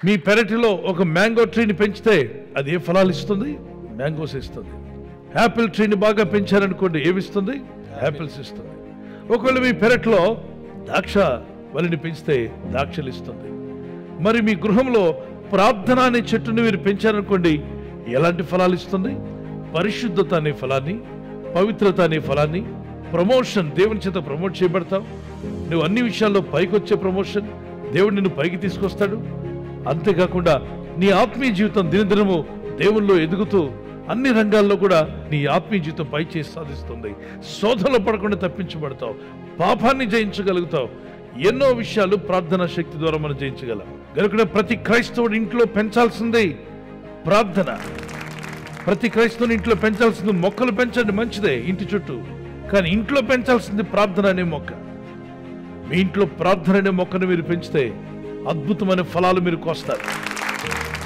మీ పెరటిలో ఒక మ్యాంగో ట్రీని పెంచితే అది ఏ ఫలాలు ఇస్తుంది మ్యాంగోస్ ఇస్తుంది యాపిల్ ట్రీని బాగా పెంచారనుకోండి ఏమిస్తుంది యాపిల్స్ ఇస్తుంది ఒకవేళ మీ పెరట్లో ద్రాక్ష వలిని పెంచితే ద్రాక్షలు ఇస్తుంది మరి మీ గృహంలో ప్రార్థన అనే చెట్టుని మీరు పెంచారనుకోండి ఎలాంటి ఫలాలు ఇస్తుంది పరిశుద్ధత అనే ఫలాన్ని పవిత్రత అనే ఫలాన్ని ప్రమోషన్ దేవుని చేత ప్రమోట్ చేయబడతావు నువ్వు అన్ని విషయాల్లో పైకి వచ్చే ప్రమోషన్ దేవుడు నిన్ను పైకి తీసుకొస్తాడు అంతేకాకుండా నీ ఆత్మీయ జీవితం దినదినము దేవుల్లో ఎదుగుతూ అన్ని రంగాల్లో కూడా నీ ఆత్మీయ జీవితం పై చేసి సాధిస్తుంది శోధనలో పడకుండా తప్పించబడతావు పాపాన్ని జయించగలుగుతావు ఎన్నో విషయాలు ప్రార్థనా శక్తి ద్వారా మనం జయించగలం కనుక ప్రతి క్రైస్తవుడు ఇంట్లో పెంచాల్సిందే ప్రార్థన ప్రతి క్రైస్తవుని ఇంట్లో పెంచాల్సింది మొక్కలు పెంచండి మంచిదే ఇంటి చుట్టూ కానీ ఇంట్లో పెంచాల్సింది ప్రార్థన అనే మొక్క మీ ఇంట్లో ప్రార్థన అనే మొక్కను మీరు పెంచితే అద్భుతమైన ఫలాలు మీరు కోస్తారు